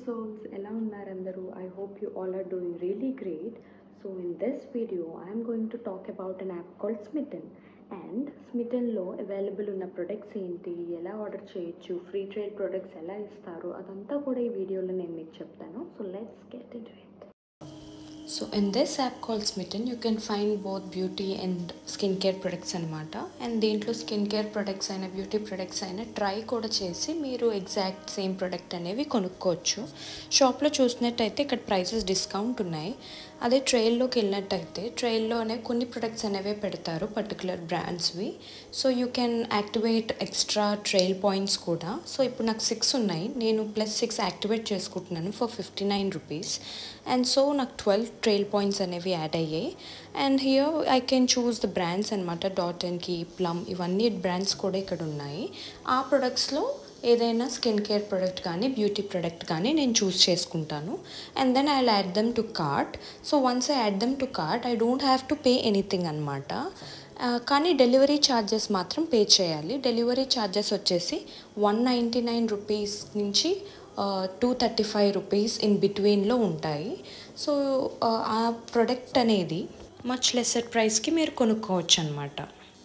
souls ఎలా ఉన్నారు అందరూ I hope you all are doing really great so in this video I'm going to talk about an app called Smytten and స్మిటన్లో available ఉన్న products ఏంటి ఎలా order చేయొచ్చు free trade products ఎలా ఇస్తారు అదంతా కూడా ఈ వీడియోలో నేను మీకు చెప్తాను so let's get it it so in this app call Smytten you can find both beauty and skin care products అనమాట అండ్ దీంట్లో స్కిన్ కేర్ ప్రొడక్ట్స్ అయినా బ్యూటీ ప్రొడక్ట్స్ అయినా ట్రై కూడా చేసి మీరు ఎగ్జాక్ట్ సేమ్ ప్రొడక్ట్ అనేవి కొనుక్కోవచ్చు షాప్లో చూసినట్టయితే ఇక్కడ ప్రైసెస్ డిస్కౌంట్ ఉన్నాయి అదే ట్రైల్లోకి వెళ్ళినట్టయితే ట్రైల్లో అనేవి కొన్ని ప్రొడక్ట్స్ అనేవి పెడతారు పర్టికులర్ బ్రాండ్స్వి so you can activate extra trial points కూడా సో ఇప్పుడు నాకు సిక్స్ ఉన్నాయి నేను ప్లస్ సిక్స్ యాక్టివేట్ చేసుకుంటున్నాను for fifty nine rupees and so నాకు ట్వెల్వ్ ట్రైల్ పాయింట్స్ అనేవి యాడ్ అయ్యాయి and here I can choose the brands అనమాట డాట్ అండ్కి ప్లమ్ ఇవన్నీ బ్రాండ్స్ కూడా ఇక్కడ ఉన్నాయి ఆ ప్రొడక్ట్స్లో ఏదైనా స్కిన్ కేర్ ప్రోడక్ట్ కానీ బ్యూటీ ప్రోడక్ట్ కానీ నేను చూస్ చేసుకుంటాను and then I add them to cart so once I add them to cart I don't have to pay anything అనమాట కానీ డెలివరీ ఛార్జెస్ మాత్రం పే చేయాలి డెలివరీ ఛార్జెస్ వచ్చేసి one ninety nine rupees నుంచి two thirty five rupees in బిట్వీన్లో ఉంటాయి so ఆ product అనేది మచ్ లెస్సర్ ప్రైస్కి మీరు కొనుక్కోవచ్చు అనమాట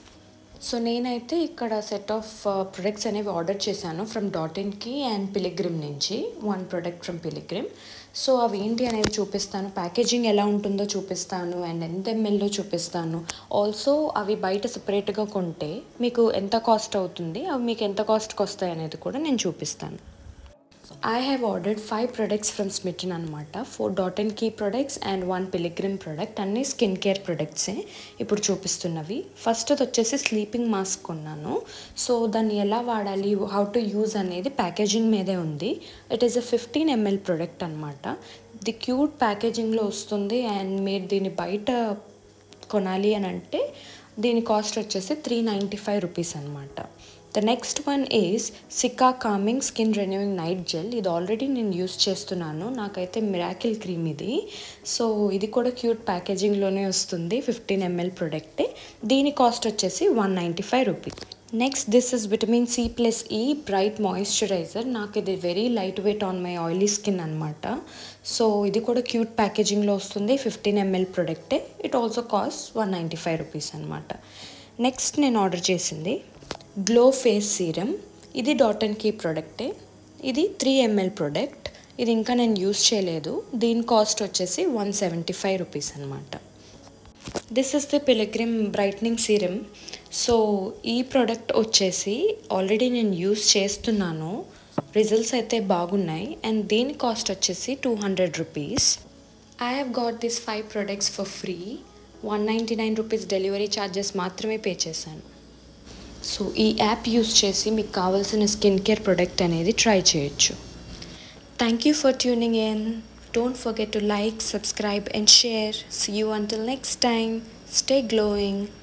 సో నేనైతే ఇక్కడ సెట్ ఆఫ్ ప్రొడక్ట్స్ అనేవి ఆర్డర్ చేశాను ఫ్రమ్ డాట్ ఇన్కి అండ్ పిలిగ్రిమ్ నుంచి one product from Pilgrim so అవి ఏంటి అనేది చూపిస్తాను ప్యాకేజింగ్ ఎలా ఉంటుందో చూపిస్తాను అండ్ ఎంత ఎంఎల్లో చూపిస్తాను ఆల్సో అవి బయట సపరేట్గా కొంటే మీకు ఎంత కాస్ట్ అవుతుంది అవి మీకు ఎంత కాస్ట్కి వస్తాయి అనేది కూడా నేను చూపిస్తాను I have ordered five products from Smytten అనమాట four dot and key products and one Pilgrim product అన్నీ స్కిన్ కేర్ ప్రొడక్ట్సే ఇప్పుడు చూపిస్తున్నవి ఫస్ట్ అది వచ్చేసి స్లీపింగ్ మాస్క్ కొన్నాను సో దాన్ని ఎలా వాడాలి హౌ టు యూజ్ అనేది ప్యాకేజింగ్ మీదే ఉంది it is a fifteen ML product అనమాట ది క్యూట్ ప్యాకేజింగ్లో వస్తుంది అండ్ మీరు దీన్ని బయట కొనాలి అని అంటే దీని కాస్ట్ వచ్చేసి త్రీ నైంటీ ఫైవ్ రూపీస్ అనమాట the next one is cica calming skin renewing night gel ఇది ఆల్రెడీ నేను యూస్ చేస్తున్నాను నాకైతే మిరాకిల్ క్రీమ్ ఇది సో ఇది కూడా క్యూట్ ప్యాకేజింగ్లోనే వస్తుంది ఫిఫ్టీన్ ఎంఎల్ ప్రొడక్టే దీని కాస్ట్ వచ్చేసి one ninety five rupees next this is vitamin C plus E bright moisturiser నాకు ఇది very light weight on my oily skin అనమాట సో ఇది కూడా క్యూట్ ప్యాకేజింగ్లో వస్తుంది ఫిఫ్టీన్ ఎంఎల్ ప్రొడక్టే it also cost one ninety five rupees అనమాట next నేను ఆర్డర్ చేసింది గ్లో ఫేస్ సీరం ఇది డాట్ అండ్ కీ ప్రోడక్టే ఇది త్రీ ఎంఎల్ ప్రోడక్ట్ ఇది ఇంకా నేను యూస్ చేయలేదు దీని కాస్ట్ వచ్చేసి వన్ సెవెంటీ ఫైవ్ రూపీస్ అనమాట this is the Pilgrim brightening serum so ఈ ప్రోడక్ట్ వచ్చేసి ఆల్రెడీ నేను యూస్ చేస్తున్నాను రిజల్ట్స్ అయితే బాగున్నాయి అండ్ దీని కాస్ట్ వచ్చేసి two hundred rupees I have got this five products for free one ninety nine rupees delivery charges మాత్రమే పే చేశాను సో ఈ యాప్ యూస్ చేసి మీకు కావాల్సిన స్కిన్ కేర్ ప్రొడక్ట్ అనేది ట్రై చేయొచ్చు thank you for tuning in don't forget to like subscribe and share see you until next time stay glowing